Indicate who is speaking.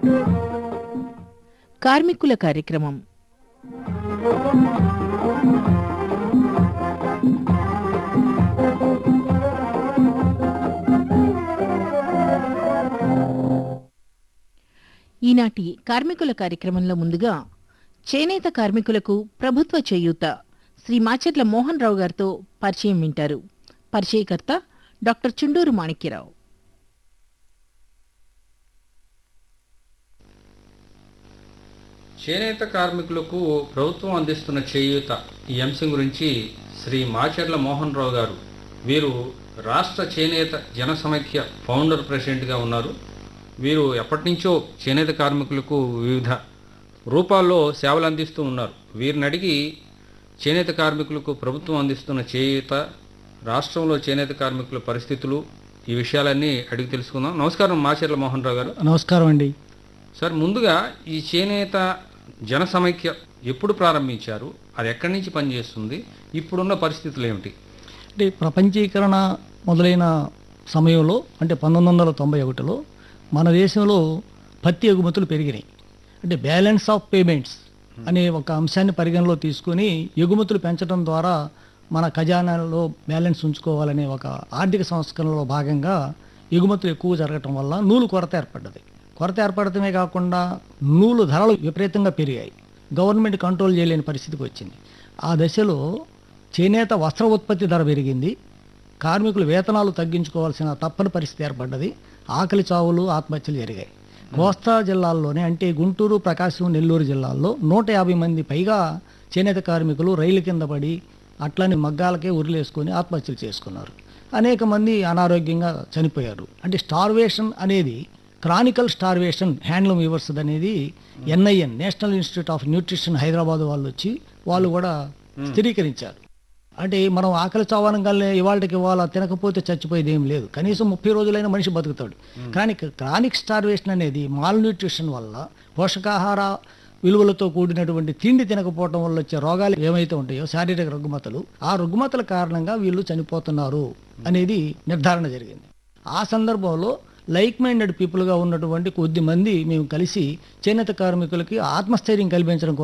Speaker 1: కార్మికుల కార్యక్రమం ఈనాటి కార్మికుల కార్యక్రమంలో ముందుగా చేనేత కార్మికులకు ప్రభుత్వ చేయూత శ్రీ మాచెర్ల మోహన్ రావు గారితో పరిచయం వింటారు పరిచయకర్త డాక్టర్ చుండూరు మాణిక్యరావు
Speaker 2: చేనేత కార్మికులకు ప్రభుత్వం అందిస్తున్న చేయూత ఈ అంశం గురించి శ్రీ మాచర్ల మోహన్ రావు గారు వీరు రాష్ట్ర చేనేత జన సమైక్య ఫౌండర్ ప్రెసిడెంట్గా ఉన్నారు వీరు ఎప్పటి నుంచో చేనేత కార్మికులకు వివిధ రూపాల్లో సేవలు అందిస్తూ ఉన్నారు వీరిని అడిగి చేనేత కార్మికులకు ప్రభుత్వం అందిస్తున్న చేయూత రాష్ట్రంలో చేనేత కార్మికుల పరిస్థితులు ఈ విషయాలన్నీ అడిగి తెలుసుకుందాం నమస్కారం మాచర్ల మోహన్ రావు గారు
Speaker 3: నమస్కారం అండి
Speaker 2: సార్ ముందుగా ఈ చేనేత జన సమైక్య ఎప్పుడు ప్రారంభించారు అది ఎక్కడి నుంచి పనిచేస్తుంది ఇప్పుడున్న పరిస్థితులు ఏమిటి
Speaker 3: అంటే ప్రపంచీకరణ మొదలైన సమయంలో అంటే పంతొమ్మిది వందల తొంభై ఒకటిలో మన దేశంలో పత్తి ఎగుమతులు పెరిగినాయి అంటే బ్యాలెన్స్ ఆఫ్ పేమెంట్స్ అనే ఒక అంశాన్ని పరిగణలో తీసుకొని ఎగుమతులు పెంచడం ద్వారా మన ఖజానాలో బ్యాలెన్స్ ఉంచుకోవాలనే ఒక ఆర్థిక సంస్కరణలో భాగంగా ఎగుమతులు ఎక్కువ జరగటం వల్ల నూలు కొరత ఏర్పడ్డది కొరత ఏర్పడటమే కాకుండా నూలు ధరలు విపరీతంగా పెరిగాయి గవర్నమెంట్ కంట్రోల్ చేయలేని పరిస్థితికి వచ్చింది ఆ దశలో చేనేత వస్త్ర ఉత్పత్తి ధర పెరిగింది కార్మికులు వేతనాలు తగ్గించుకోవాల్సిన తప్పని పరిస్థితి ఏర్పడ్డది ఆకలి చావులు ఆత్మహత్యలు జరిగాయి కోస్తా జిల్లాల్లోనే అంటే గుంటూరు ప్రకాశం నెల్లూరు జిల్లాల్లో నూట యాభై మంది పైగా చేనేత కార్మికులు రైలు కింద పడి అట్లని మగ్గాలకే ఉరిలేసుకొని ఆత్మహత్యలు చేసుకున్నారు అనేక మంది అనారోగ్యంగా చనిపోయారు అంటే స్టార్వేషన్ అనేది క్రానికల్ స్టార్వేషన్ హ్యాండ్లూమ్ వీవర్స్ అనేది NIN national institute of nutrition Hyderabad వాళ్ళు వచ్చి వాళ్ళు కూడా స్థిరీకరించారు అంటే మనం ఆకలి చావనంగానే ఇవాళకి ఇవాళ తినకపోతే చచ్చిపోయేది ఏం లేదు కనీసం ముప్పై రోజులైనా మనిషి బతుకుతాడు కానీ క్రానిక్ స్టార్వేషన్ అనేది మాల్ న్యూట్రిషన్ వల్ల పోషకాహార విలువలతో కూడినటువంటి తిండి తినకపోవడం వల్ల వచ్చే రోగాలు ఏమైతే ఉంటాయో శారీరక రుగ్మతలు ఆ రుగ్మతల కారణంగా వీళ్ళు చనిపోతున్నారు అనేది నిర్ధారణ జరిగింది ఆ సందర్భంలో లైక్ మైండెడ్ పీపుల్గా ఉన్నటువంటి కొద్ది మంది మేము కలిసి చేనేత కార్మికులకి ఆత్మస్థైర్యం కల్పించడం కోసం